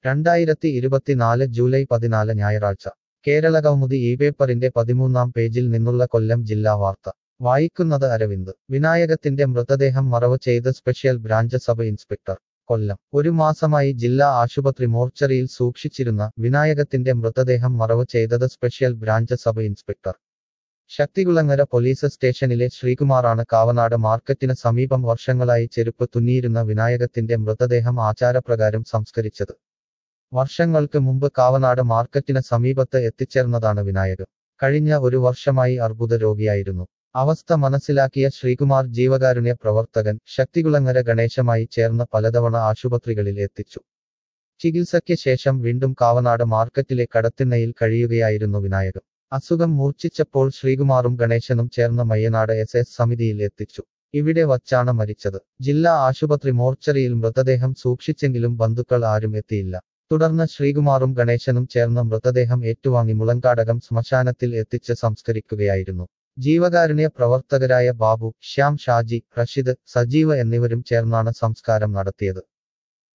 രണ്ടായിരത്തി ഇരുപത്തിനാല് ജൂലൈ പതിനാല് ഞായറാഴ്ച കേരള കൗമുദി ഈ പേപ്പറിന്റെ പതിമൂന്നാം പേജിൽ നിന്നുള്ള കൊല്ലം ജില്ലാ വാർത്ത വായിക്കുന്നത് അരവിന്ദ് വിനായകത്തിന്റെ മൃതദേഹം മറവ് ചെയ്ത് special branch sub inspector Kollam ഒരു മാസമായി ജില്ലാ ആശുപത്രി മോർച്ചറിയിൽ സൂക്ഷിച്ചിരുന്ന വിനായകത്തിന്റെ മൃതദേഹം മറവ് ചെയ്തത് special branch sub inspector Sakthikulangara police സ്റ്റേഷനിലെ ശ്രീകുമാറാണ് കാവനാട് മാർക്കറ്റിന് സമീപം വർഷങ്ങളായി ചെരുപ്പ് തുന്നിയിരുന്ന വിനായകത്തിന്റെ മൃതദേഹം ആചാരപ്രകാരം സംസ്കരിച്ചത് വർഷങ്ങൾക്ക് മുമ്പ് കാവനാട് മാർക്കറ്റിന് സമീപത്ത് എത്തിച്ചേർന്നതാണ് വിനായകൻ കഴിഞ്ഞ ഒരു വർഷമായി അർബുദ രോഗിയായിരുന്നു അവസ്ഥ മനസ്സിലാക്കിയ ശ്രീകുമാർ ജീവകാരുണ്യ പ്രവർത്തകൻ ശക്തികുളങ്ങര ഗണേശമായി ചേർന്ന് പലതവണ ആശുപത്രികളിൽ എത്തിച്ചു ചികിത്സയ്ക്ക് ശേഷം വീണ്ടും കാവനാട് മാർക്കറ്റിലെ കടത്തിണ്ണയിൽ കഴിയുകയായിരുന്നു വിനായകൻ അസുഖം മൂർച്ഛിച്ചപ്പോൾ ശ്രീകുമാറും ഗണേശനും ചേർന്ന് മയ്യനാട് എസ് എസ് സമിതിയിൽ എത്തിച്ചു ഇവിടെ വച്ചാണ് മരിച്ചത് ജില്ലാ ആശുപത്രി മോർച്ചറിയിൽ മൃതദേഹം സൂക്ഷിച്ചെങ്കിലും ബന്ധുക്കൾ ആരും എത്തിയില്ല തുടർന്ന് ശ്രീകുമാറും ഗണേശനും ചേർന്ന് മൃതദേഹം ഏറ്റുവാങ്ങി മുളങ്കാടകം ശ്മശാനത്തിൽ എത്തിച്ച് സംസ്കരിക്കുകയായിരുന്നു ജീവകാരുണ്യ പ്രവർത്തകരായ ബാബു ശ്യാം ഷാജി റഷിദ് സജീവ് എന്നിവരും ചേർന്നാണ് സംസ്കാരം നടത്തിയത്